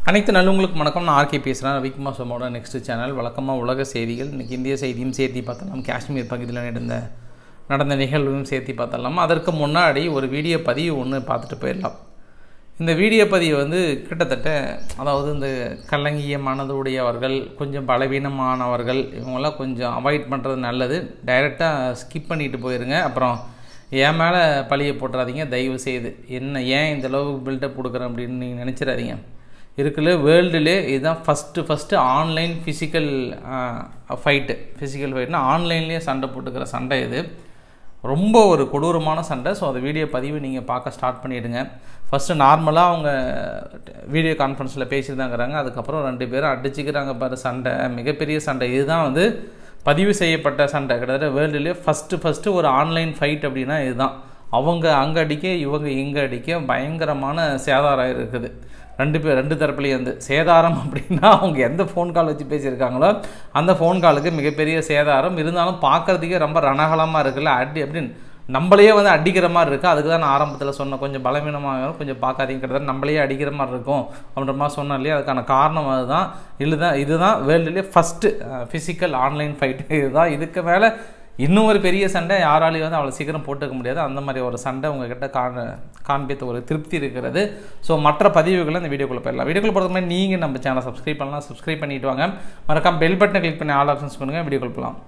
அனைத்து நல்லவங்களுக்கு வணக்கம் நான் ஆர்கே பேசுகிறேன் ரவிக்குமார் சோமோட நெக்ஸ்ட் சேனல் வழக்கமாக உலக செய்திகள் இன்றைக்கி இந்திய செய்தியும் சேர்த்து பார்த்தலாம் காஷ்மீர் பகுதியில் நடந்த நடந்த நிகழ்வும் சேர்த்து பார்த்தலாம் அதற்கு முன்னாடி ஒரு வீடியோ பதிவு ஒன்று பார்த்துட்டு போயிடலாம் இந்த வீடியோ பதிவு வந்து கிட்டத்தட்ட அதாவது இந்த கலங்கிய மனதுடையவர்கள் கொஞ்சம் பலவீனமானவர்கள் இவங்கெல்லாம் கொஞ்சம் அவாய்ட் பண்ணுறது நல்லது டைரெக்டாக ஸ்கிப் பண்ணிட்டு போயிருங்க அப்புறம் என் மேலே பழியை போட்டுறாதீங்க தயவு செய்து என்ன ஏன் இந்த அளவுக்கு பில்டப் கொடுக்குறேன் அப்படின்னு நீங்கள் நினச்சிடாதீங்க இருக்குல்ல வேர்ல்டுலே இதுதான் first first online physical fight physical ஃபைட்னா ஆன்லைன்லேயே சண்டை போட்டுக்கிற சண்டை இது ரொம்ப ஒரு கொடூரமான சண்டை ஸோ அந்த வீடியோ பதிவு நீங்கள் பார்க்க ஸ்டார்ட் பண்ணிவிடுங்க ஃபஸ்ட்டு நார்மலாக அவங்க வீடியோ கான்ஃபரன்ஸில் பேசியிருந்தாங்கிறாங்க அதுக்கப்புறம் ரெண்டு பேரும் அடிச்சுக்கிறாங்க பாரு சண்டை மிகப்பெரிய சண்டை இதுதான் வந்து பதிவு செய்யப்பட்ட சண்டை கிட்டத்தட்ட வேர்ல்டுலேயே ஃபஸ்ட்டு ஃபஸ்ட்டு ஒரு ஆன்லைன் ஃபைட் அப்படின்னா இதுதான் அவங்க அங்கே அடிக்க இவங்க இங்கே அடிக்க பயங்கரமான சேதாரம் இருக்குது ரெண்டு பேர் ரெண்டு தரப்புலேயும் வந்து சேதாரம் அப்படின்னா அவங்க எந்த ஃபோன் கால் வச்சு பேசியிருக்காங்களோ அந்த ஃபோன் காலுக்கு மிகப்பெரிய சேதாரம் இருந்தாலும் பார்க்குறதுக்கே ரொம்ப ரணகலமாக இருக்குல்ல அடி அப்படின்னு நம்மளையே வந்து அடிக்கிற மாதிரி இருக்குது அதுக்கு தான் நான் ஆரம்பத்தில் சொன்னேன் கொஞ்சம் பலவீனமாக கொஞ்சம் பார்க்காதீங்க கிட்டத்தட்ட நம்மளையே அடிக்கிற மாதிரி இருக்கும் அப்படின்ற மாதிரி சொன்னேன் இல்லையா அதுக்கான காரணம் அதுதான் இதுதான் இதுதான் வேர்ல்டுலேயே ஃபஸ்ட்டு ஃபிசிக்கல் ஆன்லைன் ஃபைட் இதுதான் இதுக்கு மேலே இன்னும் ஒரு பெரிய சண்டை யாராலையும் வந்து அவ்வளோ சீக்கிரம் போட்டுக்க முடியாது அந்த மாதிரி ஒரு சண்டை உங்ககிட்ட காண காண்பித்த ஒரு திருப்தி இருக்கிறது ஸோ மற்ற பதிவுகளை இந்த வீடியோக்குள்ளே போயிடலாம் வீடியோக்குள்ள போகிறது மாதிரி நீங்கள் நம்ம சேனலை சப்ஸ்கிரைப் பண்ணலாம் சப்ஸ்கிரைப் பண்ணிட்டு வாங்க மறக்காம பெல் பட்டனை கிளிக் பண்ணி ஆல் ஆப்ஷன்ஸ் பண்ணுங்கள் வீடியோக்குள்ள போகலாம்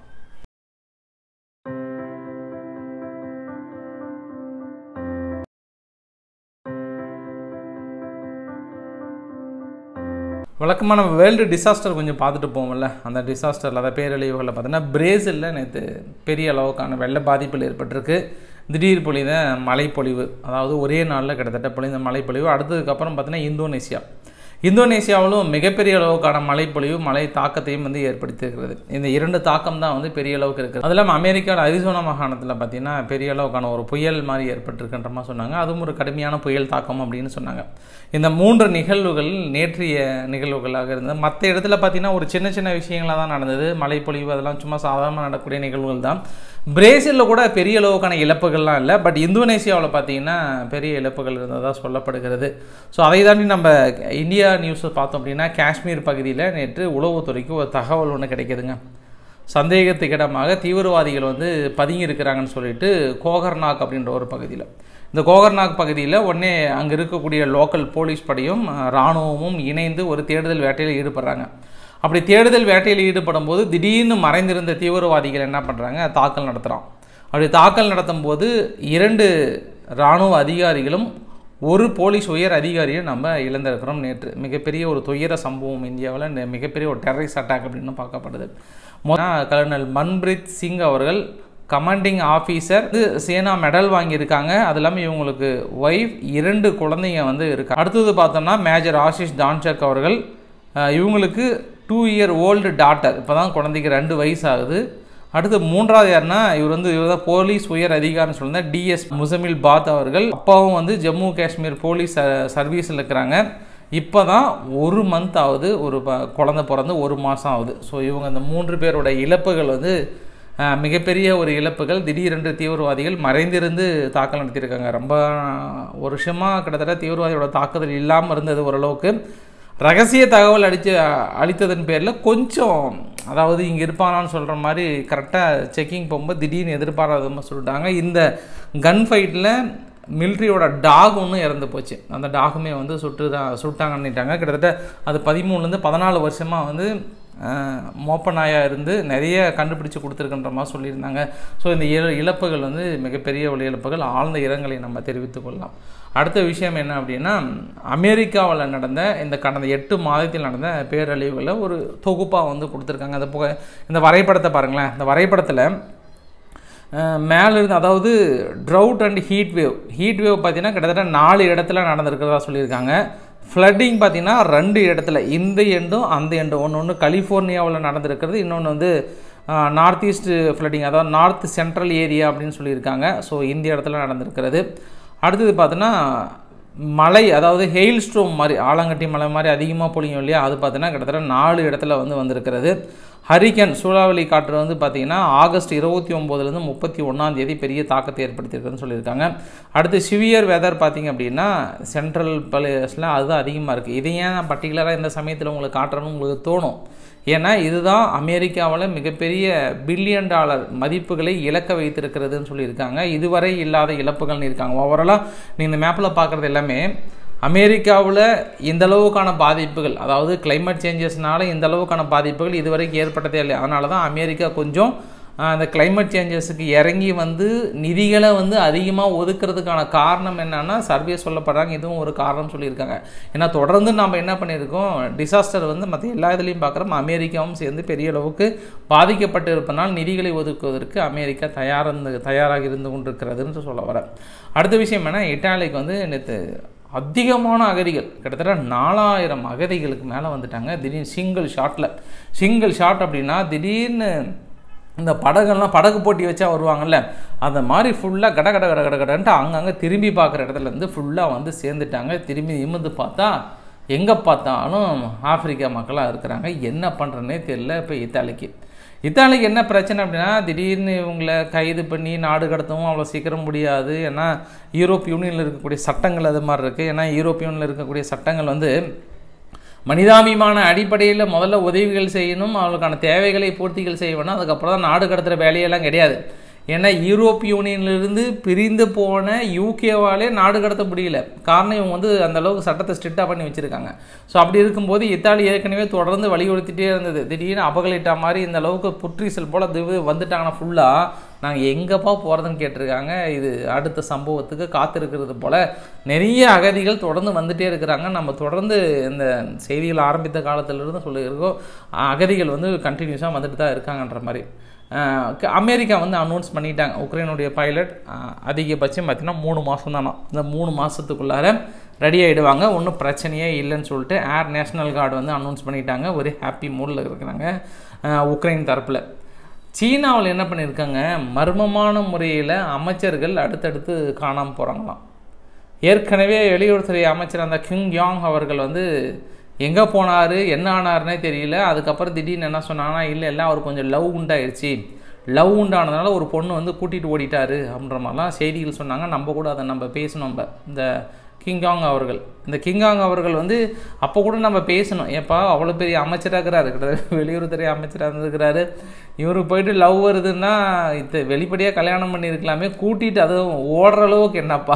வழக்கமாக நம்ம வேர்ல்டு டிசாஸ்டர் கொஞ்சம் பார்த்துட்டு போவோம்ல அந்த டிசாஸ்டரில் அதாவது பேரழிவுகளில் பார்த்தீங்கன்னா பிரேசிலில் நேற்று பெரிய அளவுக்கான வெள்ள பாதிப்புகள் ஏற்பட்டிருக்கு திடீர் பொழித மழைப்பொழிவு அதாவது ஒரே நாளில் கிட்டத்தட்ட பொழிந்த மழைப்பொழிவு அடுத்ததுக்கப்புறம் பார்த்தீங்கன்னா இந்தோனேசியா இந்தோனேசியாவிலும் மிகப்பெரிய அளவுக்கான மழைப்பொழிவு மழை தாக்கத்தையும் வந்து ஏற்படுத்தியிருக்கிறது இந்த இரண்டு தாக்கம் தான் வந்து பெரிய அளவுக்கு இருக்குது அது இல்லாமல் அமெரிக்காவில் அரிசோனா மாகாணத்தில் பார்த்தீங்கன்னா பெரிய அளவுக்கான ஒரு புயல் மாதிரி ஏற்பட்டிருக்குன்ற மாதிரி சொன்னாங்க அதுவும் ஒரு கடுமையான புயல் தாக்கம் அப்படின்னு சொன்னாங்க இந்த மூன்று நிகழ்வுகள் நேற்றைய நிகழ்வுகளாக இருந்தது மற்ற இடத்துல பார்த்தீங்கன்னா ஒரு சின்ன சின்ன விஷயங்களாக தான் நடந்தது மழைப்பொழிவு அதெல்லாம் சும்மா சாதாரணமாக நடக்கக்கூடிய நிகழ்வுகள் தான் பிரேசிலில் கூட பெரிய அளவுக்கான இழப்புகள்லாம் இல்லை பட் இந்தோனேசியாவில் பார்த்தீங்கன்னா பெரிய இழப்புகள் இருந்ததாக சொல்லப்படுகிறது ஸோ அதை தாண்டி நம்ம இந்தியா நியூஸை பார்த்தோம் அப்படின்னா காஷ்மீர் பகுதியில் நேற்று உளவுத்துறைக்கு ஒரு தகவல் ஒன்று கிடைக்குதுங்க சந்தேகத்துக்கிடமாக தீவிரவாதிகள் வந்து பதுங்கி இருக்கிறாங்கன்னு சொல்லிட்டு கோகர்நாக் அப்படின்ற ஒரு பகுதியில் இந்த கோகர்நாக் பகுதியில் உடனே அங்கே இருக்கக்கூடிய லோக்கல் போலீஸ் படையும் இராணுவமும் இணைந்து ஒரு தேடுதல் வேட்டையில் ஈடுபடுறாங்க அப்படி தேடுதல் வேட்டையில் ஈடுபடும் போது திடீர்னு மறைந்திருந்த தீவிரவாதிகள் என்ன பண்ணுறாங்க தாக்கல் நடத்துகிறான் அப்படி தாக்கல் நடத்தும் போது இரண்டு இராணுவ அதிகாரிகளும் ஒரு போலீஸ் உயர் அதிகாரியை நம்ம இழந்திருக்கிறோம் நேற்று மிகப்பெரிய ஒரு துயர சம்பவம் இந்தியாவில் மிகப்பெரிய ஒரு டெரரிஸ்ட் அட்டாக் அப்படின்னு பார்க்கப்படுது கர்னல் மன்பிரீத் சிங் அவர்கள் கமாண்டிங் ஆஃபீஸர் இது சேனா மெடல் வாங்கியிருக்காங்க அது இல்லாமல் இவங்களுக்கு ஒய்ஃப் இரண்டு குழந்தைங்க வந்து இருக்காங்க அடுத்தது பார்த்தோம்னா மேஜர் ஆஷிஷ் தான்சக் அவர்கள் இவங்களுக்கு டூ இயர் ஓல்டு டாட்டர் இப்போ தான் குழந்தைக்கு ரெண்டு வயசு ஆகுது அடுத்து மூன்றாவது யாருன்னா இவர் வந்து இவர் தான் போலீஸ் உயர் அதிகாரின்னு சொல்லுங்க டிஎஸ் முசமில் பாத் அவர்கள் அப்பாவும் வந்து ஜம்மு காஷ்மீர் போலீஸ் சர்வீஸில் இருக்கிறாங்க இப்போ தான் ஒரு மந்த் ஆகுது ஒரு குழந்த பிறந்து ஒரு மாதம் ஆகுது ஸோ இவங்க இந்த மூன்று பேரோட இழப்புகள் வந்து மிகப்பெரிய ஒரு இழப்புகள் திடீரென்று தீவிரவாதிகள் மறைந்திருந்து தாக்கல் நடத்தியிருக்காங்க ரொம்ப வருஷமாக கிட்டத்தட்ட தீவிரவாதியோட தாக்குதல் இல்லாமல் இருந்தது ஓரளவுக்கு ரகசிய தகவல் அடித்து அளித்ததன் பேரில் கொஞ்சம் அதாவது இங்கே இருப்பானான்னு சொல்கிற மாதிரி கரெக்டாக செக்கிங் போகும்போது திடீர்னு எதிர்பாராதமாக சொல்லிட்டாங்க இந்த கன் ஃபைட்டில் மிலிட்ரியோட டாக் ஒன்று இறந்து போச்சு அந்த டாகுமே வந்து சுட்டு தான் சுட்டாங்கன்னுட்டாங்க கிட்டத்தட்ட அது பதிமூணுலேருந்து பதினாலு வருஷமாக வந்து மோப்பநாயாக இருந்து நிறைய கண்டுபிடிச்சு கொடுத்துருக்குன்ற மாதிரி சொல்லியிருந்தாங்க ஸோ இந்த இழப்புகள் வந்து மிகப்பெரிய ஒரு இழப்புகள் ஆழ்ந்த இரங்கலை நம்ம தெரிவித்துக் கொள்ளலாம் அடுத்த விஷயம் என்ன அப்படின்னா அமெரிக்காவில் நடந்த இந்த கடந்த எட்டு மாதத்தில் நடந்த பேரழிவுகளில் ஒரு தொகுப்பாக வந்து கொடுத்துருக்காங்க அந்த புகை இந்த வரைபடத்தை பாருங்களேன் இந்த வரைபடத்தில் மேலேருந்து அதாவது drought and heat wave heat wave பார்த்தீங்கன்னா கிட்டத்தட்ட நாலு இடத்துல நடந்திருக்கிறதா சொல்லியிருக்காங்க ஃப்ளட்டிங் பார்த்திங்கன்னா ரெண்டு இடத்துல இந்த எண்டும் அந்த எண்டும் ஒன்று ஒன்று கலிஃபோர்னியாவில் நடந்திருக்கிறது இன்னொன்று வந்து நார்த் ஈஸ்ட் ஃப்ளட்டிங் அதாவது நார்த் சென்ட்ரல் ஏரியா அப்படின்னு சொல்லியிருக்காங்க ஸோ இந்த இடத்துல நடந்திருக்கிறது அடுத்தது பார்த்தோன்னா மலை அதாவது ஹெயில் ஸ்ட்ரோம் மாதிரி ஆலங்கட்டி மலை மாதிரி அதிகமாக பொழியும் இல்லையா அது பார்த்தீங்கன்னா கிட்டத்தட்ட நாலு இடத்துல வந்து வந்திருக்கிறது ஹரிக்கன் சூறாவளி காற்று வந்து பார்த்திங்கன்னா ஆகஸ்ட் இருபத்தி ஒம்போதுலேருந்து முப்பத்தி ஒன்றாம் தேதி பெரிய தாக்கத்தை ஏற்படுத்தியிருக்குன்னு சொல்லியிருக்காங்க அடுத்து சிவியர் வெதர் பார்த்திங்க அப்படின்னா சென்ட்ரல் பிளேஸில் அதுதான் அதிகமாக இருக்குது இதை ஏன் நான் பர்டிகுலராக இந்த சமயத்தில் உங்களுக்கு காட்டுறேன்னு உங்களுக்கு தோணும் ஏன்னா இதுதான் அமெரிக்காவில் மிகப்பெரிய பில்லியன் டாலர் மதிப்புகளை இழக்க வைத்திருக்கிறதுன்னு சொல்லியிருக்காங்க இதுவரை இல்லாத இழப்புகள்னு இருக்காங்க ஓவராலாக நீ இந்த மேப்பில் பார்க்குறது எல்லாமே அமெரிக்காவில் இந்த அளவுக்கான பாதிப்புகள் அதாவது கிளைமேட் சேஞ்சஸ்னால இந்த அளவுக்கான பாதிப்புகள் இதுவரைக்கும் ஏற்பட்டதே இல்லை அதனால தான் அமெரிக்கா கொஞ்சம் அந்த கிளைமேட் சேஞ்சஸுக்கு இறங்கி வந்து நிதிகளை வந்து அதிகமாக ஒதுக்கிறதுக்கான காரணம் என்னன்னா சர்வே சொல்லப்படுறாங்க இதுவும் ஒரு காரணம் சொல்லியிருக்காங்க ஏன்னா தொடர்ந்து நம்ம என்ன பண்ணியிருக்கோம் டிசாஸ்டர் வந்து மற்ற எல்லா இதுலேயும் பார்க்குறோம் அமெரிக்காவும் சேர்ந்து பெரிய அளவுக்கு பாதிக்கப்பட்டு இருப்பதனால் நிதிகளை ஒதுக்குவதற்கு அமெரிக்கா தயாரிருந்து தயாராக இருந்து கொண்டிருக்கிறதுன்னு சொல்ல வரேன் அடுத்த விஷயம் என்ன இட்டாலிக்கு வந்து நேற்று அதிகமான அகதிகள் கிட்டத்தட்ட நாலாயிரம் அகதிகளுக்கு மேலே வந்துட்டாங்க திடீர்னு சிங்கிள் ஷாட்டில் சிங்கிள் ஷாட் அப்படின்னா திடீர்னு இந்த படகெல்லாம் படகு போட்டி வச்சா வருவாங்கல்ல அந்த மாதிரி ஃபுல்லாக கட கட கட கட கடன்ட்டு அங்கங்கே திரும்பி பார்க்குற இடத்துலேருந்து ஃபுல்லாக வந்து சேர்ந்துட்டாங்க திரும்பி நிமிந்து பார்த்தா எங்கே பார்த்தாலும் ஆப்பிரிக்கா மக்களாக இருக்கிறாங்க என்ன பண்ணுறனே தெரியல இப்போ இத்தாலிக்கு இத்தாலிக்கு என்ன பிரச்சனை அப்படின்னா திடீர்னு இவங்களை கைது பண்ணி நாடு கடத்தவும் அவ்வளோ சீக்கிரம் முடியாது ஏன்னா யூரோப் யூனியனில் இருக்கக்கூடிய சட்டங்கள் அது மாதிரி இருக்குது ஏன்னா யூரோப் யூனியனில் இருக்கக்கூடிய சட்டங்கள் வந்து மனிதாபிமான அடிப்படையில் முதல்ல உதவிகள் செய்யணும் அவளுக்கான தேவைகளை பூர்த்திகள் செய்யணும் அதுக்கப்புறம் தான் நாடு கடத்துகிற வேலையெல்லாம் கிடையாது ஏன்னா யூரோப் யூனியன்லேருந்து பிரிந்து போன யூகேவாலே நாடு கடத்த முடியல காரணம் இவங்க வந்து அந்த அளவுக்கு சட்டத்தை ஸ்ட்ரிக்டாக பண்ணி வச்சுருக்காங்க ஸோ அப்படி இருக்கும்போது இத்தாலி ஏற்கனவே தொடர்ந்து வலியுறுத்திட்டே இருந்தது திடீர்னு அபகலிட்டா மாதிரி இந்த அளவுக்கு புற்றீசல் போல் இது வந்துட்டாங்கன்னா ஃபுல்லாக நாங்கள் எங்கேப்பா போகிறதுன்னு கேட்டிருக்காங்க இது அடுத்த சம்பவத்துக்கு காத்திருக்கிறது போல் நிறைய அகதிகள் தொடர்ந்து வந்துட்டே இருக்கிறாங்க நம்ம தொடர்ந்து இந்த செய்திகள் ஆரம்பித்த காலத்திலிருந்து சொல்லியிருக்கோம் அகதிகள் வந்து கண்டினியூஸாக வந்துட்டு தான் இருக்காங்கன்ற மாதிரி அமெரிக்கா வந்து அனௌன்ஸ் பண்ணிட்டாங்க உக்ரைனுடைய பைலட் அதிகபட்சம் பார்த்திங்கன்னா மூணு மாதம் தானோ இந்த மூணு மாதத்துக்குள்ளார ரெடி ஆகிடுவாங்க ஒன்றும் பிரச்சனையே இல்லைன்னு சொல்லிட்டு ஏர் நேஷ்னல் கார்டு வந்து அனௌன்ஸ் பண்ணிட்டாங்க ஒரு ஹாப்பி மூடில் இருக்கிறாங்க உக்ரைன் தரப்பில் சீனாவில் என்ன பண்ணியிருக்காங்க மர்மமான முறையில் அமைச்சர்கள் அடுத்தடுத்து காணாமல் போகிறாங்களாம் ஏற்கனவே வெளியுறவுத்துறை அமைச்சர் அந்த கிங் யாங் அவர்கள் வந்து எங்கே போனார் என்ன ஆனார்னே தெரியல அதுக்கப்புறம் திடீர்னு என்ன சொன்னாங்கன்னா இல்லை இல்லை அவர் கொஞ்சம் லவ் உண்டாயிருச்சு லவ் உண்டானதுனால ஒரு பொண்ணு வந்து கூட்டிகிட்டு ஓடிட்டாரு அப்படின்ற மாதிரிலாம் செய்திகள் சொன்னாங்க நம்ம கூட அதை நம்ம பேசணும் நம்ம இந்த கிங்காங் அவர்கள் இந்த கிங்காங் அவர்கள் வந்து அப்போ கூட நம்ம பேசணும் ஏப்பா அவ்வளோ பெரிய அமைச்சராக இருக்கிறாரு கிட்டத்தட்ட வெளியுறவுத்துறை அமைச்சராக இருந்திருக்கிறாரு இவருக்கு போயிட்டு லவ் வருதுன்னா இது வெளிப்படையாக கல்யாணம் பண்ணியிருக்கலாமே கூட்டிகிட்டு அதுவும் ஓடுற அளவுக்கு என்னப்பா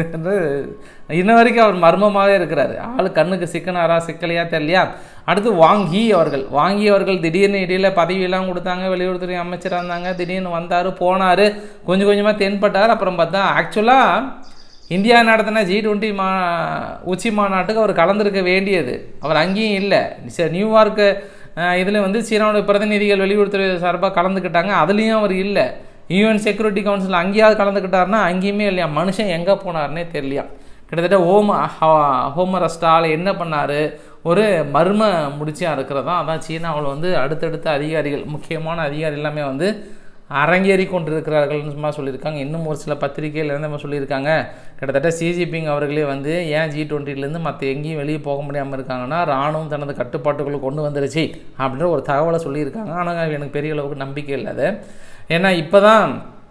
இன்ன வரைக்கும் அவர் மர்மமாகவே இருக்கிறாரு ஆள் கண்ணுக்கு சிக்கனாரா சிக்கலையா தெரியலையா அடுத்து வாங்கி அவர்கள் வாங்கி அவர்கள் திடீர்னு இடையில பதவியெல்லாம் கொடுத்தாங்க வெளியுறவுத்துறை அமைச்சராக இருந்தாங்க திடீர்னு வந்தார் போனார் கொஞ்சம் கொஞ்சமாக தென்பட்டார் அப்புறம் பார்த்தா ஆக்சுவலாக இந்தியா நடத்தின ஜி டுவெண்ட்டி மா உச்சி மாநாட்டுக்கு அவர் கலந்துருக்க வேண்டியது அவர் அங்கேயும் இல்லை நியூயார்க்கு இதில் வந்து சீனாவுடைய பிரதிநிதிகள் வெளியுறவுத்துறை சார்பாக கலந்துக்கிட்டாங்க அதுலேயும் அவர் இல்லை யூஎன் செக்யூரிட்டி கவுன்சில் அங்கேயாவது கலந்துக்கிட்டாருன்னா அங்கேயுமே இல்லையா மனுஷன் எங்கே போனார்னே தெரியலையா கிட்டத்தட்ட ஹோம ஹோமரஸ்டால் என்ன பண்ணார் ஒரு மர்ம முடிச்சியாக இருக்கிறதா அதான் சீனாவில் வந்து அடுத்தடுத்த அதிகாரிகள் முக்கியமான அதிகாரி எல்லாமே வந்து அரங்கேறி கொண்டிருக்கிறார்கள்னு சும்மா சொல்லியிருக்காங்க இன்னும் ஒரு சில பத்திரிகையில் இருந்து சொல்லியிருக்காங்க கிட்டத்தட்ட சிஜிபிங் அவர்களே வந்து ஏன் ஜி டுவெண்ட்டிலேருந்து மற்ற எங்கேயும் வெளியே போக முடியாமல் இருக்காங்கன்னா ராணுவம் தனது கட்டுப்பாட்டுக்குள்ளே கொண்டு வந்துருச்சு அப்படின்ற ஒரு தகவலை சொல்லியிருக்காங்க ஆனால் எனக்கு பெரிய அளவுக்கு நம்பிக்கை இல்லை அது ஏன்னா இப்போ தான்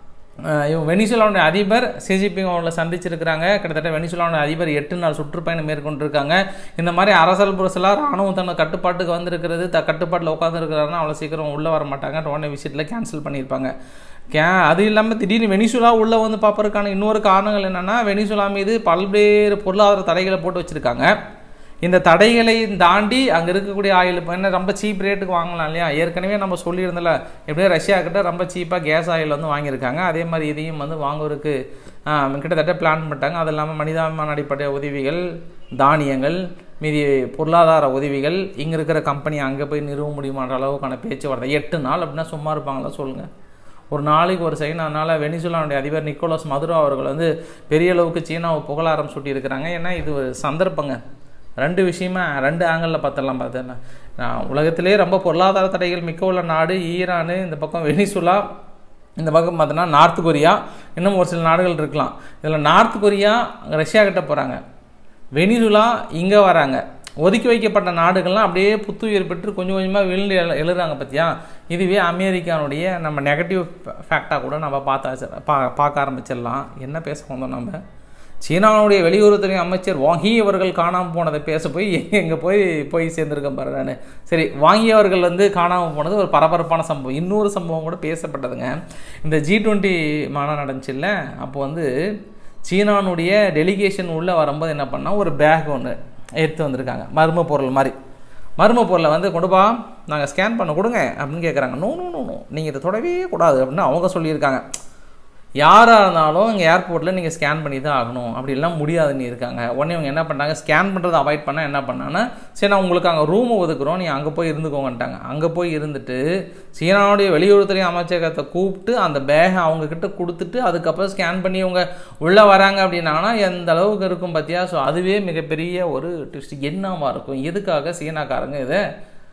இவங்க வெனிசுலாவுடைய அதிபர் சிஜிபி அவங்கள சந்திச்சிருக்கிறாங்க கிட்டத்தட்ட வெனிசுலாவுடைய அதிபர் எட்டு நாள் சுற்றுப்பயணம் மேற்கொண்டிருக்காங்க இந்த மாதிரி அரசல் புரசலாக ராணுவம் தன்னோட கட்டுப்பாட்டுக்கு வந்திருக்கிறது த கட்டுப்பாட்டில் உட்காந்துருக்கிறாருன்னா அவ்வளோ சீக்கிரம் உள்ளே வர மாட்டாங்க டோனை விசிட்டில் கேன்சல் பண்ணியிருப்பாங்க கே அது இல்லாமல் திடீர்னு வெனிசுலா உள்ளே வந்து பார்ப்பதற்கான இன்னொரு காரணங்கள் என்னென்னா வெனிசுலா மீது பல்வேறு பொருளாதார தடைகளை போட்டு வச்சுருக்காங்க இந்த தடைகளை தாண்டி அங்கே இருக்கக்கூடிய ஆயில் இப்போ என்ன ரொம்ப சீப் ரேட்டுக்கு வாங்கலாம் இல்லையா ஏற்கனவே நம்ம சொல்லியிருந்தல எப்படியோ ரஷ்யா கிட்ட ரொம்ப சீப்பாக கேஸ் ஆயில் வந்து வாங்கியிருக்காங்க அதே மாதிரி இதையும் வந்து வாங்குவதற்கு கிட்டத்தட்ட பிளான் பண்ணிட்டாங்க அது இல்லாமல் மனிதாபிமான அடிப்படை உதவிகள் தானியங்கள் மீதி பொருளாதார உதவிகள் இங்கே இருக்கிற கம்பெனி அங்கே போய் நிறுவ முடியுமான்ற அளவுக்கான பேச்சுவார்த்தை எட்டு நாள் அப்படின்னா சும்மா இருப்பாங்களா சொல்லுங்கள் ஒரு நாளைக்கு ஒரு செகண்ட் அதனால் வெனிசுலாவுடைய அதிபர் நிக்கோலஸ் மதுரோ அவர்கள் வந்து பெரிய அளவுக்கு சீனாவை புகழாரம் சுட்டியிருக்கிறாங்க ஏன்னா இது ஒரு சந்தர்ப்பங்க ரெண்டு விஷயமா ரெண்டு ஆங்கிளில் பார்த்துடலாம் பார்த்தேன்னா உலகத்திலே ரொம்ப பொருளாதார தடைகள் மிக்க உள்ள நாடு ஈரானு இந்த பக்கம் வெனிசுலா இந்த பக்கம் பார்த்தோன்னா நார்த் கொரியா இன்னும் ஒரு சில நாடுகள் இருக்கலாம் இதில் நார்த் கொரியா ரஷ்யா கிட்ட போகிறாங்க வெனிசுலா இங்கே வராங்க ஒதுக்கி வைக்கப்பட்ட நாடுகள்லாம் அப்படியே புத்துயிர் பெற்று கொஞ்சம் கொஞ்சமாக விழுந்து எழு எழுறாங்க பார்த்தியா இதுவே அமெரிக்கானுடைய நம்ம நெகட்டிவ் ஃபேக்டாக கூட நம்ம பார்த்தா பா பார்க்க ஆரம்பிச்சிடலாம் என்ன பேச வந்தோம் நம்ம சீனாவுடைய வெளியுறவுத்துறை அமைச்சர் வாங்கி அவர்கள் காணாமல் போனதை பேச போய் எங்கே போய் போய் சேர்ந்துருக்கேன் பாரு நான் சரி வாங்கியவர்கள் வந்து காணாமல் போனது ஒரு பரபரப்பான சம்பவம் இன்னொரு சம்பவம் கூட பேசப்பட்டதுங்க இந்த ஜி டுவெண்ட்டி மாநாடு நடந்துச்சுல்ல அப்போ வந்து சீனானுடைய டெலிகேஷன் உள்ளே வரும்போது என்ன பண்ணால் ஒரு பேக் ஒன்று எடுத்து வந்திருக்காங்க மர்ம பொருள் மாதிரி மர்ம பொருளை வந்து கொடுப்பா நாங்கள் ஸ்கேன் பண்ண கொடுங்க அப்படின்னு கேட்குறாங்க நோ நோ நோ நோ நீங்கள் இதை தொடவே கூடாது அப்படின்னு அவங்க சொல்லியிருக்காங்க யாராக இருந்தாலும் இங்கே ஏர்போர்ட்டில் நீங்கள் ஸ்கேன் பண்ணி தான் ஆகணும் அப்படிலாம் முடியாதுன்னு இருக்காங்க உடனே இவங்க என்ன பண்ணாங்க ஸ்கேன் பண்ணுறதை அவாய்ட் பண்ண என்ன பண்ணாங்கன்னா சரி நான் உங்களுக்கு அங்கே ரூமை ஒதுக்குறோம் நீ அங்கே போய் இருந்துக்கோங்கன்ட்டாங்க அங்கே போய் இருந்துட்டு சீனாவுடைய வெளியுறவுத்துறை அமைச்சகத்தை கூப்பிட்டு அந்த பேகை அவங்கக்கிட்ட கொடுத்துட்டு அதுக்கப்புறம் ஸ்கேன் பண்ணி அவங்க உள்ளே வராங்க அப்படின்னாங்கன்னா எந்த அளவுக்கு இருக்கும் பார்த்தியா ஸோ அதுவே மிகப்பெரிய ஒரு ட்விஸ்ட் என்னவா இருக்கும் எதுக்காக சீனாக்காரங்க இதை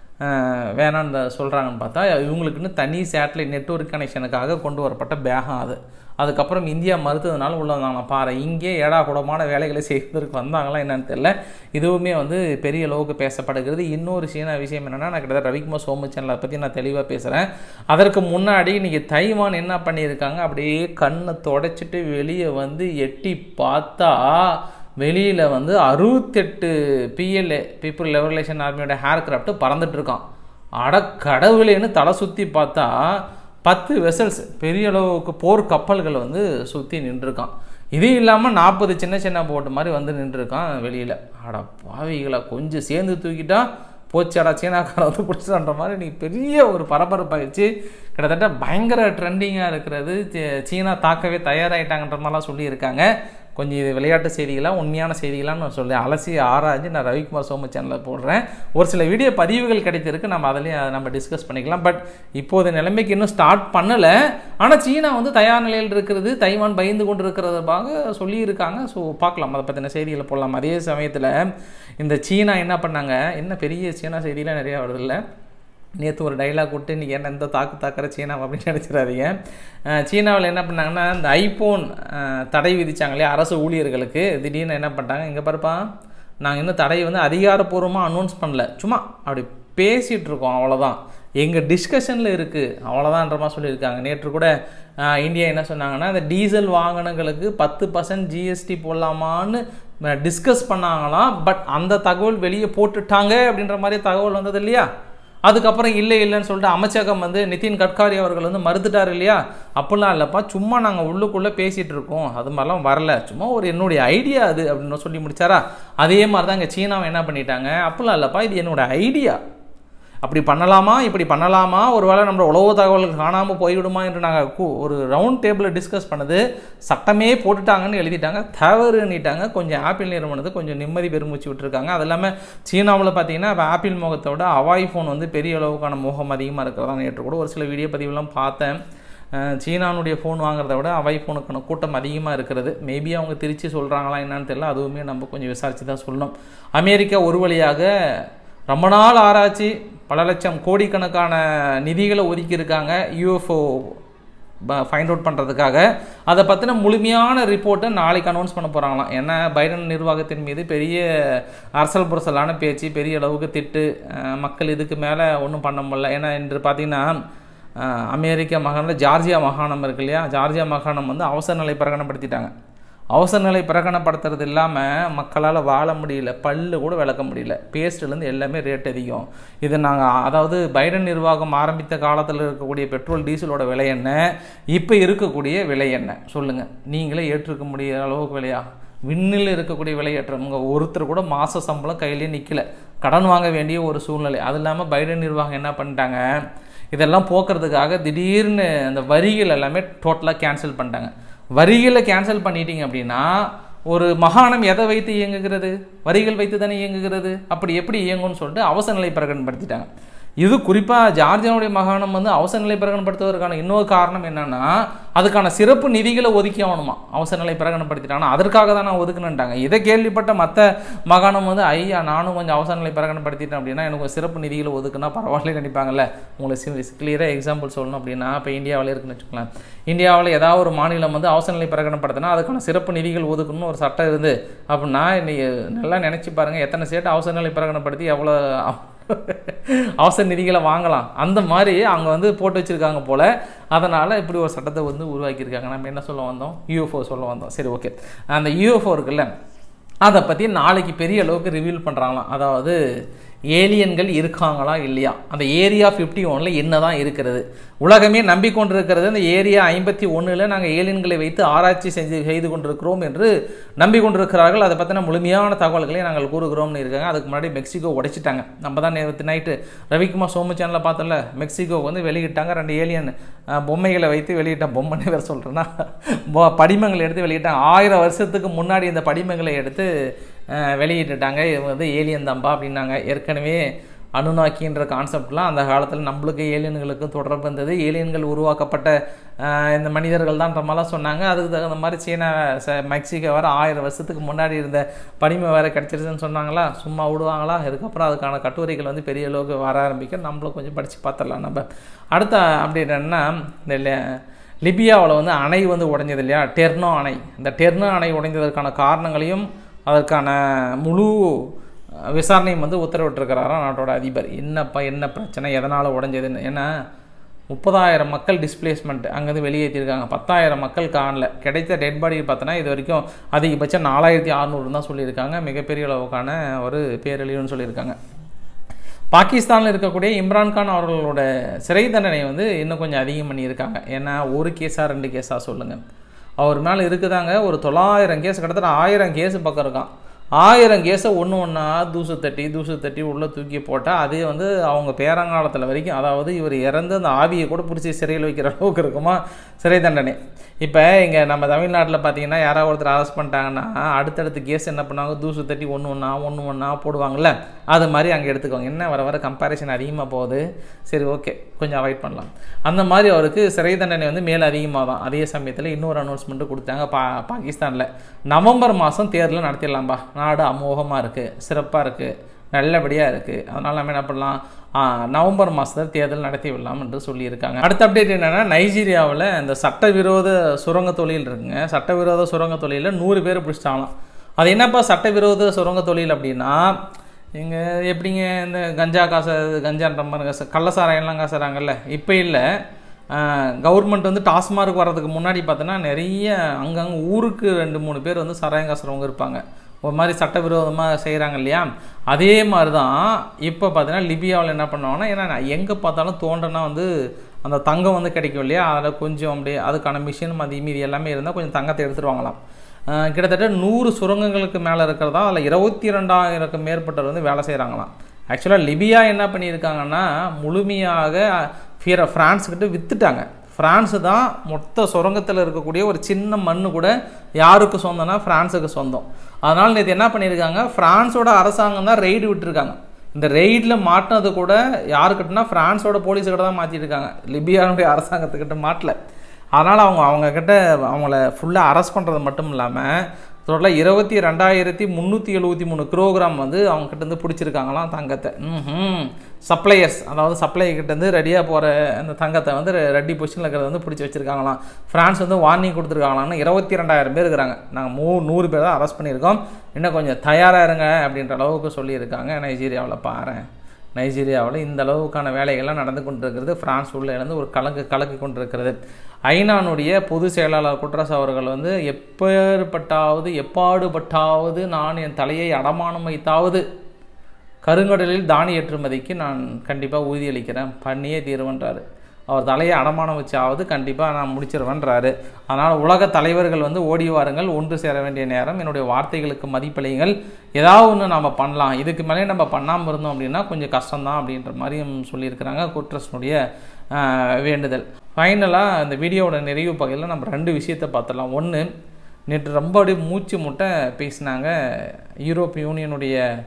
வேணான்னு சொல்கிறாங்கன்னு பார்த்தா இவங்களுக்குன்னு தனி சேட்டலைட் நெட்ஒர்க் கனெக்ஷனுக்காக கொண்டு வரப்பட்ட பேகம் அது அதுக்கப்புறம் இந்தியா மறுத்ததுனால உள்ள வந்தாங்க பாரு இங்கே ஏடா கூடமான வேலைகளை செய்வதற்கு வந்தாங்களா என்னன்னு தெரியல இதுவுமே வந்து பெரிய அளவுக்கு பேசப்படுகிறது இன்னொரு சீனா விஷயம் என்னென்னா நான் கிட்டத்தட்ட ரவிக்குமார் சோமு சேனலை பற்றி நான் தெளிவாக பேசுகிறேன் அதற்கு முன்னாடி இன்றைக்கி தைவான் என்ன பண்ணியிருக்காங்க அப்படியே கண்ணை தொடச்சிட்டு வெளியே வந்து எட்டி பார்த்தா வெளியில் வந்து அறுபத்தெட்டு பிஎல்ஏ பீப்புள் லெவலேஷன் ஆர்மியோட ஹேர் கிராஃப்ட் பறந்துட்டு இருக்கான் அட கடவுளேன்னு தலை சுற்றி பார்த்தா பத்து வெசல்ஸ் பெரிய அளவுக்கு போர் கப்பல்கள் வந்து சுற்றி நின்றுருக்கான் இது இல்லாமல் நாற்பது சின்ன சின்ன போட்டு மாதிரி வந்து நின்றுருக்கான் வெளியில் அட பாவிகளை கொஞ்சம் சேர்ந்து தூக்கிட்டா போச்சாடா சீனாக்கார வந்து பிடிச்சான்ற மாதிரி நீ பெரிய ஒரு பரபரப்பாயிடுச்சு கிட்டத்தட்ட பயங்கர ட்ரெண்டிங்காக இருக்கிறது சீனா தாக்கவே தயாராகிட்டாங்கன்ற மாதிரிலாம் சொல்லியிருக்காங்க கொஞ்சம் இது விளையாட்டு செய்திகளாக உண்மையான செய்திகளான்னு நான் சொல்லி அலசி ஆராய்ஞ்சு நான் ரவிக்குமார் சோமு சேனலில் போடுறேன் ஒரு சில வீடியோ பதிவுகள் கிடைத்திருக்கு நம்ம அதிலையும் அதை நம்ம டிஸ்கஸ் பண்ணிக்கலாம் பட் இப்போது நிலைமைக்கு இன்னும் ஸ்டார்ட் பண்ணலை ஆனால் சீனா வந்து தயார் நிலையில் இருக்கிறது தைவான் பயந்து கொண்டு இருக்கிறதாக சொல்லியிருக்காங்க ஸோ பார்க்கலாம் அதை பற்றின செய்திகளை போடலாம் அதே சமயத்தில் இந்த சீனா என்ன பண்ணாங்க என்ன பெரிய சீனா செய்திலாம் நிறையா வருது இல்லை நேற்று ஒரு டைலாக் விட்டு இன்றைக்கி என்ன எந்த தாக்கு தாக்குற சீனா அப்படின்னு நினச்சிடாதீங்க சீனாவில் என்ன பண்ணாங்கன்னா இந்த ஐஃபோன் தடை விதித்தாங்க இல்லையா அரசு ஊழியர்களுக்கு திடீர்னு என்ன பண்ணிட்டாங்க இங்கே பாருப்பா நாங்கள் இன்னும் தடை வந்து அதிகாரப்பூர்வமாக அனௌன்ஸ் பண்ணல சும்மா அப்படி பேசிகிட்டு இருக்கோம் அவ்வளோதான் எங்கள் டிஸ்கஷனில் இருக்குது அவ்வளோதான்ற மாதிரி சொல்லியிருக்காங்க நேற்று கூட இந்தியா என்ன சொன்னாங்கன்னா இந்த டீசல் வாகனங்களுக்கு பத்து பர்சன்ட் ஜிஎஸ்டி போடலாமான்னு டிஸ்கஸ் பண்ணாங்களாம் பட் அந்த தகவல் வெளியே போட்டுட்டாங்க அப்படின்ற மாதிரி தகவல் வந்தது இல்லையா அதுக்கப்புறம் இல்லை இல்லைன்னு சொல்லிட்டு அமைச்சகம் வந்து நிதின் கட்காரி அவர்கள் வந்து மறுத்துட்டார் இல்லையா அப்படிலாம் இல்லைப்பா சும்மா நாங்கள் உள்ளுக்குள்ளே பேசிகிட்டு இருக்கோம் அது மாதிரிலாம் வரல சும்மா ஒரு என்னுடைய ஐடியா அது அப்படின்னு சொல்லி முடிச்சாரா அதே மாதிரி தான் இங்கே சீனாவை என்ன பண்ணிட்டாங்க அப்படிலாம் இல்லைப்பா இது என்னோட ஐடியா அப்படி பண்ணலாமா இப்படி பண்ணலாமா ஒரு வேளை நம்ம உளவு தகவல்கள் காணாமல் போய்விடுமா என்று நாங்கள் ஒரு ரவுண்ட் டேபிளில் டிஸ்கஸ் பண்ணது சட்டமே போட்டுட்டாங்கன்னு எழுதிட்டாங்க தவறுன்னிட்டாங்க கொஞ்சம் ஆப்பிள் நிறுவனத்தை கொஞ்சம் நிம்மதி பெருமூச்சு விட்டுருக்காங்க அது இல்லாமல் சீனாவில் பார்த்தீங்கன்னா ஆப்பிள் முகத்தை விட அவாய் ஃபோன் வந்து பெரிய அளவுக்கான முகம் அதிகமாக இருக்கிறதா நேற்று கூட ஒரு சில வீடியோ பதிவுலாம் பார்த்தேன் சீனானுடைய ஃபோன் வாங்குறத விட அவை ஃபோனுக்கான கூட்டம் அதிகமாக இருக்கிறது மேபி அவங்க திருச்சி சொல்கிறாங்களா என்னன்னு தெரியல அதுவுமே நம்ம கொஞ்சம் விசாரித்து தான் சொல்லணும் அமெரிக்கா ஒரு வழியாக ரொம்ப நாள் ஆராய்ச்சி பல லட்சம் கோடிக்கணக்கான நிதிகளை ஒதுக்கியிருக்காங்க யூஎஃப்ஓ ஃபைண்ட் அவுட் பண்ணுறதுக்காக அதை பற்றின முழுமையான ரிப்போர்ட்டை நாளைக்கு அனௌன்ஸ் பண்ண போகிறாங்களாம் ஏன்னா பைடன் நிர்வாகத்தின் மீது பெரிய அரசல் புரசலான பேச்சு பெரிய அளவுக்கு திட்டு மக்கள் இதுக்கு மேலே ஒன்றும் பண்ண முடியல ஏன்னா இன்று பார்த்திங்கன்னா அமெரிக்க மாகாணத்தில் ஜார்ஜியா மாகாணம் இருக்கு இல்லையா ஜார்ஜியா மாகாணம் வந்து அவசர நிலை பிரகடனப்படுத்திட்டாங்க அவசர நிலை பிரகடனப்படுத்துறது இல்லாமல் மக்களால் வாழ முடியல பல்லு கூட விளக்க முடியல பேஸ்ட்லேருந்து எல்லாமே ரேட் அதிகம் இது நாங்கள் அதாவது பைடன் நிர்வாகம் ஆரம்பித்த காலத்தில் இருக்கக்கூடிய பெட்ரோல் டீசலோட விலை என்ன இப்போ இருக்கக்கூடிய விலை என்ன சொல்லுங்கள் நீங்களே ஏற்றுக்க முடியாத அளவுக்கு விலையா விண்ணில் இருக்கக்கூடிய விலையேற்றவங்க ஒருத்தர் கூட மாத சம்பளம் கையிலேயே நிற்கல கடன் வாங்க வேண்டிய ஒரு சூழ்நிலை அது இல்லாமல் பைடன் நிர்வாகம் என்ன பண்ணிட்டாங்க இதெல்லாம் போக்குறதுக்காக திடீர்னு அந்த வரிகள் எல்லாமே டோட்டலாக கேன்சல் பண்ணிட்டாங்க வரிகளை கேன்சல் பண்ணிட்டீங்க அப்படின்னா ஒரு மகாணம் எதை வைத்து இயங்குகிறது வரிகள் வைத்து தானே இயங்குகிறது அப்படி எப்படி இயங்கும்னு சொல்லிட்டு அவசர நிலை பிரகடனப்படுத்திட்டாங்க இது குறிப்பாக ஜார்ஜியாவுடைய மாகாணம் வந்து அவசர நிலை பிரகடனப்படுத்துவதற்கான இன்னொரு காரணம் என்னன்னா அதுக்கான சிறப்பு நிதிகளை ஒதுக்கி ஆகணுமா அவசர நிலை பிரகடனப்படுத்திட்டாங்கன்னா அதற்காக தான் நான் ஒதுக்குனுட்டாங்க இதை கேள்விப்பட்ட மற்ற மாகாணம் வந்து ஐயா நானும் கொஞ்சம் அவசர நிலை பிரகடனப்படுத்திட்டேன் அப்படின்னா எனக்கு ஒரு சிறப்பு நிதிகளை ஒதுக்குனா பரவாயில்ல நினைப்பாங்கல்ல உங்களுக்கு கிளியராக எக்ஸாம்பிள் சொல்லணும் அப்படின்னா இப்போ இந்தியாவில் இருக்குன்னு வச்சுக்கலாம் இந்தியாவில் ஏதாவது ஒரு மாநிலம் வந்து அவசர நிலை பிரகடனப்படுத்தினா அதுக்கான சிறப்பு நிதிகள் ஒதுக்கணும்னு ஒரு சட்டம் இருந்து அப்படின்னா இன்னைக்கு நல்லா நினச்சி பாருங்கள் எத்தனை ஸ்டேட் அவசர நிலை பிரகடனப்படுத்தி எவ்வளோ அவசர நிதிகளை வாங்கலாம் அந்த மாதிரி அவங்க வந்து போட்டு வச்சுருக்காங்க போல் அதனால் இப்படி ஒரு சட்டத்தை வந்து உருவாக்கியிருக்காங்க நம்ம என்ன சொல்ல வந்தோம் யூஎஃப்ஓ சொல்ல வந்தோம் சரி ஓகே அந்த யூஎஃப்ஓ இருக்குல்ல அதை பற்றி நாளைக்கு பெரிய அளவுக்கு ரிவீல் பண்ணுறாங்களாம் அதாவது ஏலியன்கள் இருக்காங்களா இல்லையா அந்த ஏரியா ஃபிஃப்டி ஒனில் என்ன தான் இருக்கிறது உலகமே நம்பிக்கொண்டிருக்கிறது அந்த ஏரியா ஐம்பத்தி ஒன்றில் நாங்கள் ஏலியன்களை வைத்து ஆராய்ச்சி செஞ்சு செய்து கொண்டிருக்கிறோம் என்று நம்பிக்கொண்டிருக்கிறார்கள் அதை பற்றின முழுமையான தகவல்களை நாங்கள் கூறுகிறோம்னு இருக்காங்க அதுக்கு முன்னாடி மெக்சிகோ உடைச்சிட்டாங்க நம்ம தான் நேற்று நைட்டு ரவிக்குமார் சோமு சேனலில் பார்த்தோம்ல மெக்சிகோ வந்து வெளியிட்டாங்க ரெண்டு ஏலியன் பொம்மைகளை வைத்து வெளியிட்ட பொம்மைன்னு வேறு சொல்கிறேன்னா படிமங்களை எடுத்து வெளியிட்டாங்க ஆயிரம் வருஷத்துக்கு முன்னாடி இந்த படிமங்களை எடுத்து வெளியிட்டுட்டாங்க இது வந்து ஏலியன் தம்பா அப்படின்னாங்க ஏற்கனவே அனுநாக்கின்ற கான்செப்ட்லாம் அந்த காலத்தில் நம்மளுக்கு ஏலியன்களுக்கு தொடர்பு இருந்தது ஏலியன்கள் உருவாக்கப்பட்ட இந்த மனிதர்கள் தான்ன்ற மாதிரிலாம் சொன்னாங்க அதுக்கு தகுந்த மாதிரி சீனா ச மெக்சிகோ வேறு ஆயிரம் வருஷத்துக்கு முன்னாடி இருந்த படிமை வேறு கிடச்சிருச்சுன்னு சொன்னாங்களா சும்மா விடுவாங்களா இதுக்கப்புறம் அதுக்கான கட்டுரைகள் வந்து பெரிய அளவுக்கு வர ஆரம்பிக்க நம்மளும் கொஞ்சம் படித்து பார்த்துடலாம் நம்ம அடுத்த அப்டேட் என்னன்னா இந்த லிபியாவில் வந்து அணை வந்து உடைஞ்சது இல்லையா டெர்னோ அணை இந்த டெர்னோ அணை உடைந்ததற்கான காரணங்களையும் அதற்கான முழு விசாரணையும் வந்து உத்தரவிட்டிருக்கிறாராம் நாட்டோட அதிபர் என்னப்பா என்ன பிரச்சனை எதனால் உடஞ்சதுன்னு ஏன்னா முப்பதாயிரம் மக்கள் டிஸ்பிளேஸ்மெண்ட் அங்கேருந்து வெளியேற்றிருக்காங்க பத்தாயிரம் மக்கள் காணல கிடைத்த டெட் பாடி பார்த்தோன்னா இது வரைக்கும் அதிகபட்சம் நாலாயிரத்தி அறநூறு தான் சொல்லியிருக்காங்க மிகப்பெரிய அளவுக்கான ஒரு பேரழிவுன்னு சொல்லியிருக்காங்க பாகிஸ்தானில் இருக்கக்கூடிய இம்ரான்கான் அவர்களோட சிறை தண்டனை வந்து இன்னும் கொஞ்சம் அதிகம் பண்ணியிருக்காங்க ஏன்னா ஒரு கேஸாக ரெண்டு கேஸாக சொல்லுங்கள் அவர் மேலே இருக்குதாங்க ஒரு தொள்ளாயிரம் கேஸ் கிட்டத்தட்ட ஆயிரம் கேஸ் பக்கம் இருக்கான் ஆயிரம் கேஸை ஒன்று ஒன்றா தூசு தட்டி தூசு தட்டி உள்ளே தூக்கி போட்டால் அதே வந்து அவங்க பேரங்காலத்தில் வரைக்கும் அதாவது இவர் இறந்து அந்த ஆவியை கூட பிடிச்சி சிறையில் வைக்கிற அளவுக்கு இருக்குமா சிறை தண்டனை இப்போ இங்கே நம்ம தமிழ்நாட்டில் பார்த்தீங்கன்னா யாராவது ஒருத்தர் அரெஸ்ட் பண்ணிட்டாங்கன்னா அடுத்தடுத்து கேஸ் என்ன பண்ணாங்க தூசு தட்டி ஒன்று ஒன்றா ஒன்று ஒன்றா போடுவாங்கள்ல அது மாதிரி அங்கே எடுத்துக்கோங்க என்ன வர வர கம்பேரிசன் அதிகமாக போகுது சரி ஓகே கொஞ்சம் அவாய்ட் பண்ணலாம் அந்த மாதிரி அவருக்கு சிறை தண்டனை வந்து மேலே அதிகமாக தான் அதே சமயத்தில் இன்னொரு அனௌன்ஸ்மெண்ட்டு கொடுத்தாங்க பா பாகிஸ்தானில் நவம்பர் மாதம் தேர்தல் நடத்திடலாம்பா நாடு அமோகமாக இருக்குது சிறப்பாக இருக்குது நல்லபடியாக இருக்குது அதனால் நம்ம என்ன பண்ணலாம் நவம்பர் மாதத்தில் தேர்தல் நடத்தி விடலாம் என்று சொல்லியிருக்காங்க அடுத்த அப்டேட் என்னென்னா நைஜீரியாவில் இந்த சட்டவிரோத சுரங்க தொழில் இருக்குங்க சட்டவிரோத சுரங்க தொழிலில் நூறு பேர் பிடிச்சிட்டாங்களாம் அது என்னப்பா சட்டவிரோத சுரங்க தொழில் அப்படின்னா இங்கே எப்படிங்க இந்த கஞ்சா காசு கஞ்சான்ற மாதிரி காசு கள்ளசாராயம்லாம் காசுறாங்கல்ல இப்போ இல்லை கவர்மெண்ட் வந்து டாஸ்மார்க் வர்றதுக்கு முன்னாடி பார்த்தோன்னா நிறைய அங்கங்கே ஊருக்கு ரெண்டு மூணு பேர் வந்து சாராயம் காசுறவங்க இருப்பாங்க ஒரு மாதிரி சட்டவிரோதமாக செய்கிறாங்க இல்லையா அதே மாதிரி தான் இப்போ பார்த்தீங்கன்னா லிபியாவில் என்ன பண்ணுவாங்கன்னா ஏன்னா எங்கே பார்த்தாலும் தோண்டனா வந்து அந்த தங்கம் வந்து கிடைக்கும் இல்லையா அதில் கொஞ்சம் அப்படியே அதுக்கான மிஷின் மதி மீதி எல்லாமே இருந்தால் கொஞ்சம் தங்கத்தை எடுத்துகிட்டு வாங்கலாம் கிட்டத்தட்ட நூறு சுரங்கங்களுக்கு மேலே இருக்கிறதா அதில் இருபத்தி ரெண்டாயிரக்கு மேற்பட்டவர் வந்து வேலை செய்கிறாங்களாம் ஆக்சுவலாக லிபியா என்ன பண்ணியிருக்காங்கன்னா முழுமையாக ஃபியர் ஃப்ரான்ஸ்கிட்ட விற்றுட்டாங்க ஃப்ரான்ஸு தான் மொத்த சுரங்கத்தில் இருக்கக்கூடிய ஒரு சின்ன மண் கூட யாருக்கு சொந்தம்னா ஃப்ரான்ஸுக்கு சொந்தம் அதனால் நேற்று என்ன பண்ணியிருக்காங்க ஃப்ரான்ஸோட அரசாங்கம் தான் ரெய்டு விட்டுருக்காங்க இந்த ரெய்டில் மாட்டினது கூட யாருக்கிட்டனா ஃப்ரான்ஸோட போலீஸுக்கிட்ட தான் மாற்றிருக்காங்க லிபியானுடைய அரசாங்கத்துக்கிட்ட மாட்டல அதனால் அவங்க அவங்கக்கிட்ட அவங்கள ஃபுல்லாக அரெஸ்ட் பண்ணுறது மட்டும் இல்லாமல் டோட்டலாக இருபத்தி ரெண்டாயிரத்தி முந்நூற்றி எழுபத்தி மூணு கிலோகிராம் வந்து அவங்ககிட்டருந்து பிடிச்சிருக்காங்களாம் தங்கத்தை ம் சப்ளையர்ஸ் அதாவது சப்ளை கிட்டேருந்து ரெடியாக போகிற அந்த தங்கத்தை வந்து ரெடி பொசிஷனில் இருக்கிறத வந்து பிடிச்சி வச்சுருக்காங்களாம் ஃப்ரான்ஸ் வந்து வார்னிங் கொடுத்துருக்காங்களான்னு இருபத்தி ரெண்டாயிரம் பேர் இருக்கிறாங்க நாங்கள் மூ நூறு பேர் தான் அரெஸ்ட் பண்ணியிருக்கோம் இன்னும் கொஞ்சம் தயாராக இருங்க அப்படின்ற அளவுக்கு சொல்லியிருக்காங்க நைஜீரியாவில் பாருங்கள் நைஜீரியாவில் இந்த அளவுக்கான வேலைகள்லாம் நடந்து கொண்டிருக்கிறது ஃப்ரான்ஸ் உள்ள இருந்து ஒரு கலக்கு கலக்கி கொண்டிருக்கிறது ஐநானுடைய பொதுச் செயலாளர் குட்ரஸ் அவர்கள் வந்து எப்பேற்பட்டாவது எப்பாடுபட்டாவது நான் என் தலையை அடமானம் வைத்தாவது கருங்கடலில் தானி ஏற்றுமதிக்கு நான் கண்டிப்பாக உறுதியளிக்கிறேன் பண்ணியே தீருவன்றாரு அவர் தலையை அடமானம் வச்சாவது கண்டிப்பாக நான் முடிச்சிருவேன்றாரு அதனால் உலக தலைவர்கள் வந்து ஓடி வாருங்கள் ஒன்று சேர வேண்டிய நேரம் என்னுடைய வார்த்தைகளுக்கு மதிப்பளியுங்கள் ஏதாவது ஒன்று நம்ம பண்ணலாம் இதுக்கு மேலே நம்ம பண்ணாமல் இருந்தோம் அப்படின்னா கொஞ்சம் கஷ்டம்தான் அப்படின்ற மாதிரியும் சொல்லியிருக்கிறாங்க குட்ரஸ்னுடைய வேண்டுதல் ஃபைனலாக இந்த வீடியோவோட நிறைவு பகுதியில் நம்ம ரெண்டு விஷயத்தை பார்த்துடலாம் ஒன்று நேற்று ரொம்ப அப்படியே மூச்சு முட்டை பேசினாங்க யூரோப் யூனியனுடைய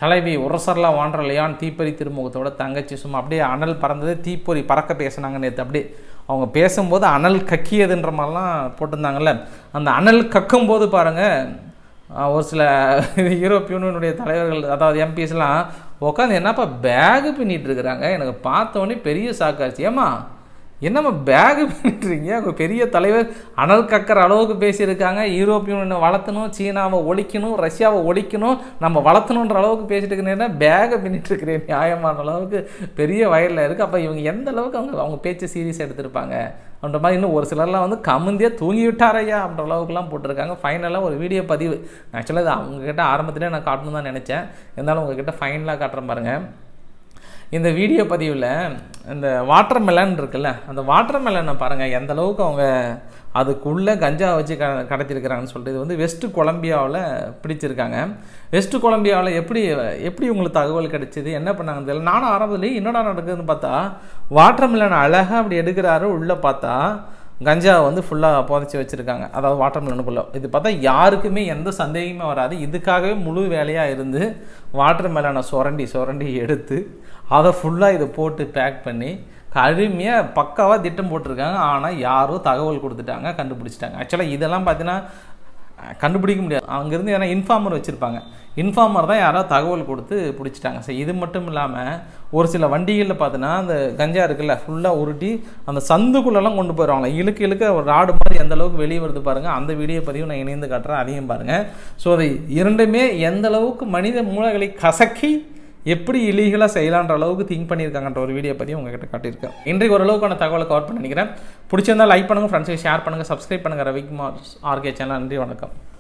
தலைவி உரசர்லாம் வாண்டலையான் தீப்பொறி திருமுகத்தோட தங்கச்சி சும்மா அப்படியே அனல் பறந்தது தீப்பொறி பறக்க பேசுனாங்க நேற்று அப்படியே அவங்க பேசும்போது அனல் கக்கியதுன்ற மாதிரிலாம் போட்டிருந்தாங்கல்ல அந்த அனல் கக்கும் போது பாருங்கள் ஒரு சில யூரோப் யூனியனுடைய தலைவர்கள் அதாவது எம்பிஸ்லாம் உட்காந்து என்னப்பா பேகு பின்னிட்டு இருக்கிறாங்க எனக்கு பார்த்தோன்னே பெரிய சாக்காச்சு ஏமா என்னம்மா பேகு பண்ணிட்டுருங்க அவங்க பெரிய தலைவர் அனல் கக்கிற அளவுக்கு பேசியிருக்காங்க யூரோப் யூனியனை வளர்த்தணும் சீனாவை ஒழிக்கணும் ரஷ்யாவை ஒழிக்கணும் நம்ம வளர்த்தணுன்ற அளவுக்கு பேசிட்டு இருக்கிறேன்னா பேகை பின்னிட்டு இருக்கிறேன் நியாயமான அளவுக்கு பெரிய வயலில் இருக்குது அப்போ இவங்க எந்த அளவுக்கு அவங்க அவங்க பேச்சு சீரியஸ் எடுத்திருப்பாங்க அப்படின்ற மாதிரி இன்னும் ஒரு சிலர்லாம் வந்து கமுந்தியே தூங்கி விட்டாரையா அப்படின்ற அளவுக்குலாம் போட்டிருக்காங்க ஃபைனலாக ஒரு வீடியோ பதிவு ஆக்சுவலாக இது அவங்கக்கிட்ட ஆரம்பத்திலே நான் காட்டணும் தான் நினச்சேன் இருந்தாலும் உங்ககிட்ட ஃபைனலாக காட்டுறேன் பாருங்கள் இந்த வீடியோ பதிவில் இந்த வாட்டர் மெலன் இருக்குல்ல அந்த வாட்டர் மெலனை பாருங்கள் எந்த அளவுக்கு அவங்க அதுக்குள்ளே கஞ்சா வச்சு க கடத்திருக்கிறாங்கன்னு சொல்லிட்டு இது வந்து வெஸ்ட் கொலம்பியாவில் பிடிச்சிருக்காங்க வெஸ்ட் கொலம்பியாவில் எப்படி எப்படி உங்களுக்கு தகவல் கிடைச்சிது என்ன பண்ணாங்கன்னு தெரியல நானும் ஆரம்பத்துலேயே என்னடா நடக்குதுன்னு பார்த்தா வாட்டர் மெலன் அழகாக அப்படி எடுக்கிறாரு உள்ளே பார்த்தா கஞ்சா வந்து ஃபுல்லாக புதைச்சி வச்சுருக்காங்க அதாவது வாட்டர் மெலனுக்குள்ளே இது பார்த்தா யாருக்குமே எந்த சந்தேகமே வராது இதுக்காகவே முழு வேலையாக இருந்து வாட்டர் மெலனை சுரண்டி சுரண்டி எடுத்து அதை ஃபுல்லாக இதை போட்டு பேக் பண்ணி கடுமையாக பக்காவாக திட்டம் போட்டிருக்காங்க ஆனால் யாரோ தகவல் கொடுத்துட்டாங்க கண்டுபிடிச்சிட்டாங்க ஆக்சுவலாக இதெல்லாம் பார்த்தீங்கன்னா கண்டுபிடிக்க முடியாது அங்கேருந்து ஏன்னா இன்ஃபார்மர் வச்சுருப்பாங்க இன்ஃபார்மர் தான் யாராவது தகவல் கொடுத்து பிடிச்சிட்டாங்க சரி இது மட்டும் இல்லாமல் ஒரு சில வண்டிகளில் பார்த்தீங்கன்னா அந்த கஞ்சா இருக்குல்ல ஃபுல்லாக உருட்டி அந்த சந்துக்குள்ளெல்லாம் கொண்டு போயிடுவாங்க இழுக்க இழுக்க ஒரு ராடு மாதிரி எந்த அளவுக்கு வெளியே வருது பாருங்கள் அந்த வீடியோ பதிவு நான் இணைந்து காட்டுறேன் அதையும் பாருங்கள் ஸோ அதை இரண்டுமே எந்த அளவுக்கு மனித மூளைகளை கசக்கி எப்படி இலீகலாக செய்யலான்ற அளவுக்கு திங்க் பண்ணியிருக்காங்கன்ற ஒரு வீடியோ பற்றி உங்ககிட்ட காட்டியிருக்கேன் இன்றைக்கு ஓரளவுக்கான தகவலை கவர் பண்ணி நினைக்கிறேன் பிடிச்சிருந்தா லைக் பண்ணுங்கள் ஃப்ரெண்ட்ஸுக்கு ஷேர் பண்ணுங்கள் சப்ஸ்கிரைப் பண்ணுங்கள் ரவிக்குமார் ஆர்கே சேனல் நன்றி வணக்கம்